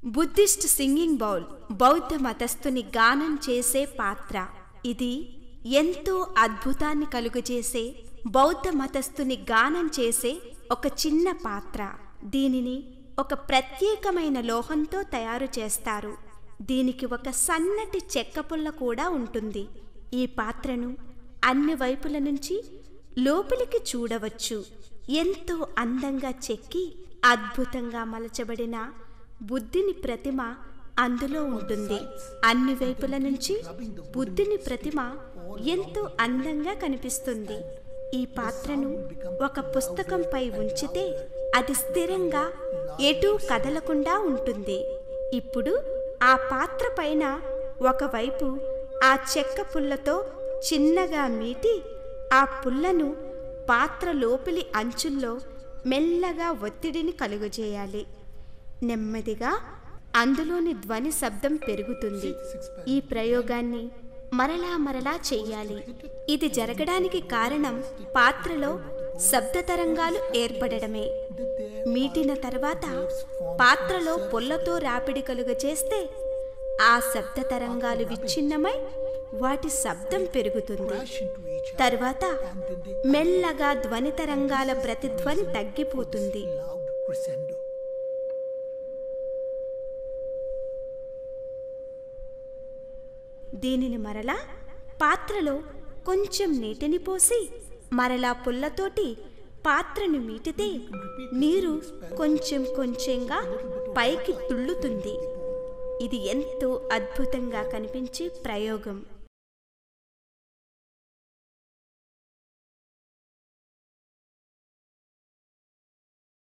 Buddhist singing bowl బౌద్ధ మతస్థుని గానం చేసే పాత్ర ఇది ఎంతో అద్భుతాన్ని కలుగజేసే బౌద్ధ మతస్థుని గానం చేసే ఒక చిన్న పాత్ర దీనిని ఒక ప్రత్యేకమైన లోహంతో తయారు చేస్తారు దీనికి ఒక సన్నటి చెక్క పుల్ల కూడా ఉంటుంది ఈ పాత్రను అన్ని వైపుల నుంచి లోపలికి చూడవచ్చు ఎంతో అందంగా చెక్కి అద్భుతంగా మలచబడిన బుద్ధిని ప్రతిమ అందులో ఉంటుంది అన్ని వైపుల నుంచి బుద్ధిని ప్రతిమ ఎంతో అందంగా కనిపిస్తుంది ఈ పాత్రను ఒక పుస్తకంపై ఉంచితే అది స్థిరంగా ఎటూ కదలకుండా ఉంటుంది ఇప్పుడు ఆ పాత్ర పైన ఒకవైపు ఆ చెక్క పుల్లతో చిన్నగా మీటి ఆ పుల్లను పాత్ర లోపలి అంచుల్లో మెల్లగా ఒత్తిడిని కలుగజేయాలి నెమ్మదిగా అందులోని ధ్వని శబ్దం పెరుగుతుంది ఈ ప్రయోగాన్ని మరలా మరలా చెయ్యాలి ఇది జరగడానికి కారణం పాత్రలో శబ్ద తరంగాలు ఏర్పడడమే మీటిన తర్వాత పాత్రలో పొల్లతో రాపిడి కలుగ చేస్తే ఆ శబ్ద తరంగాలు విచ్ఛిన్నమై వాటి శబ్దం పెరుగుతుంది తర్వాత మెల్లగా ధ్వని తరంగాల ప్రతిధ్వని తగ్గిపోతుంది loud crescendo. దీనిని మరలా పాత్రలో కొంచెం నీటిని పోసి మరలా పుల్లతోటి పాత్రను మీటితే నీరు కొంచెం కొంచెంగా పైకి తుళ్ళుతుంది ఇది ఎంతో అద్భుతంగా కనిపించే ప్రయోగం